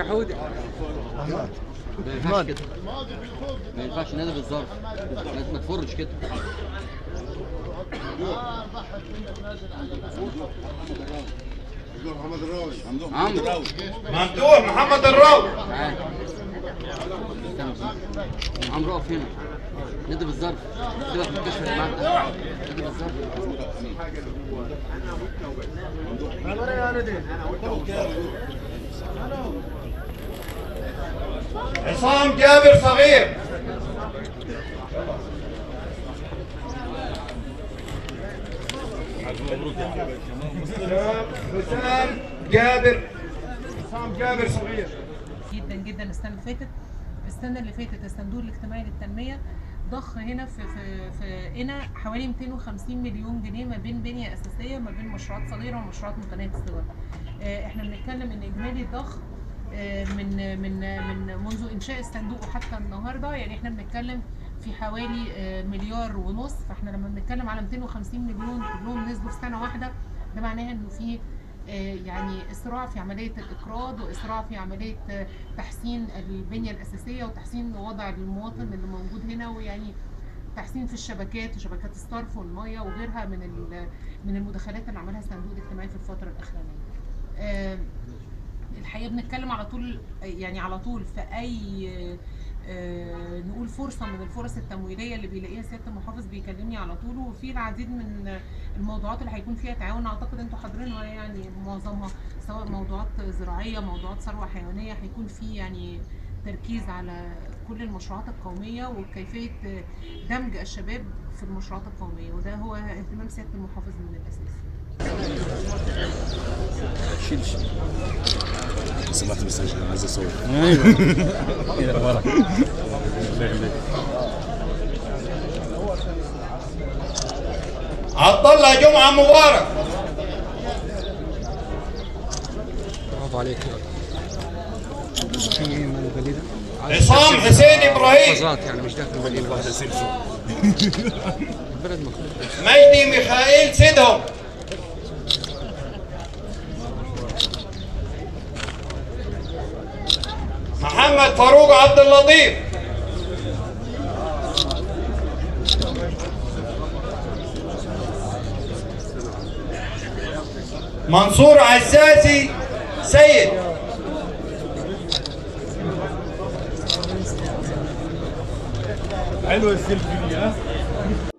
حودي ما ينفعش كده ما ينفعش نادي بالظرف ما- ما تفرش كده عمرو ممدوح محمد الراوي تعال عمرو اقف هنا نادي بالظرف كده في الكشف اللي معاك ده نادي بالظرف عصام جابر صغير حسام جابر عصام جابر صغير جدا جدا السنه اللي فاتت السنه اللي فاتت الصندوق الاجتماعي للتنميه ضخ هنا في في في هنا حوالي 250 مليون جنيه ما بين بنيه اساسيه وما بين مشروعات صغيره ومشروعات متناهيه الصغر. آه، احنا بنتكلم ان اجمالي الضخ آه، من من من منذ انشاء الصندوق وحتى النهارده يعني احنا بنتكلم في حوالي آه، مليار ونص فاحنا لما بنتكلم على 250 مليون كلهم نزلوا في سنه واحده ده معناها انه في آه، يعني اسراع في عمليه الاقراض واسراع في عمليه آه، تحسين البنيه الاساسيه وتحسين وضع المواطن اللي موجود هنا ويعني تحسين في الشبكات وشبكات الصرف والميه وغيرها من ال- من المداخلات اللي عملها الصندوق الاجتماعي في الفتره الاخرانيه. آه، الحقيقه بنتكلم على طول يعني على طول في اي آه، نقول فرصه من الفرص التمويليه اللي بيلاقيها سياده المحافظ بيكلمني على طول وفي العديد من الموضوعات اللي هيكون فيها تعاون اعتقد انتوا حاضرينها يعني معظمها سواء موضوعات زراعيه موضوعات ثروه حيوانيه هيكون في يعني تركيز على كل المشروعات القوميه وكيفيه دمج الشباب في المشروعات القوميه وده هو اهتمام سياده المحافظ من الاساس. سمعت مسج انا عايز اصور عبد الله جمعه مبارك برافو عليك في من البليده عصام حسين ابراهيم محافظات يعني مش داخل المدينه بس البلد مخلوق مجدي ميخائيل سيدهم محمد فاروق عبد اللطيف منصور عزازي سيد حلوه السيلفي دي ها